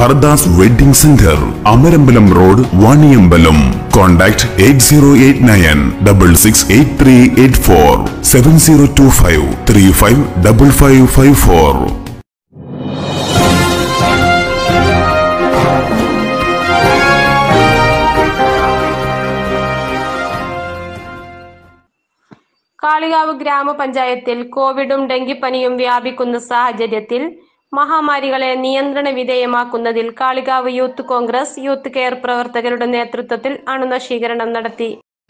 ഫർദാസ് wedding centre Amarambalam road Vaniyambalam contact eight zero eight nine double six eight three eight four seven zero two five three five double five five four Kalikavu ഗ്രാമപഞ്ചായത്തിൽ കോവിഡും ഡെങ്കിപ്പനിയും വ്യാപിക്കുന്ന സാഹചര്യത്തിൽ മഹാമാരികളെ നിയന്ത്രണ വിധേയമാക്കുന്നതിൽ Kalikavu youth Congress youth care പ്രവർത്തകരുടെ നേതൃത്വത്തിൽ അണുനശീകരണം നടത്തി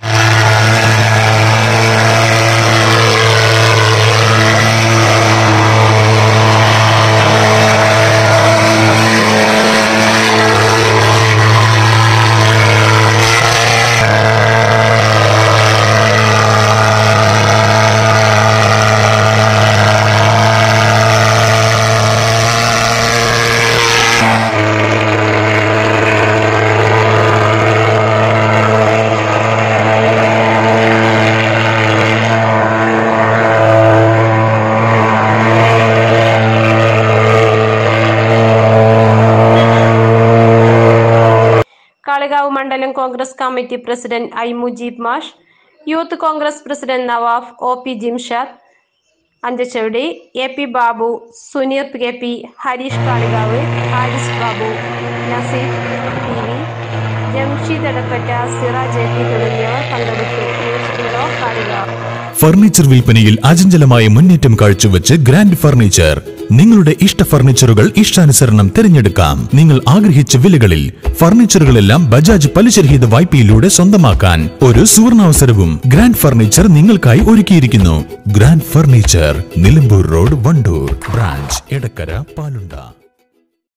കാളികാവ് മണ്ഡലം Congress committee president I Mujeeb മാഷ് youth Congress president Nawaf O P Jimshad Anchachavadi A P Babu Suneer K P Harish Kalikavu Haris Babu Naseef T V Jamsheed Edakkatta Siraj A P തുടങ്ങിയവർ പങ്കെടുത്തു ന്യൂസ് ബ്യൂറോ കാളികാവ് ഫർണിച്ചർ വിൽപ്പനയിൽ അചഞ്ചലമായ മുന്നേറ്റം കാഴ്ചവെച്ച് ഗ്രാൻഡ് ഫർണിച്ചർ നിങ്ങളുടെ ഇഷ്ട ഫർണിച്ചറുകൾ ഇഷ്ടാനുസരണം തിരഞ്ഞെടുക്കാം നിങ്ങൾ ആഗ്രഹിച്ച വിലകളിൽ ഫർണിച്ചറുകളെല്ലാം ബജാജ് പലിശരഹിത വായ്പയിലൂടെ സ്വന്തമാക്കാൻ ഒരു സുവർണാവസരവും ഗ്രാൻഡ് ഫർണിച്ചർ നിങ്ങൾക്കായി ഒരുക്കിയിരിക്കുന്നു grand furniture Nilambur road Wandoor branch Edakkara പാലുണ്ട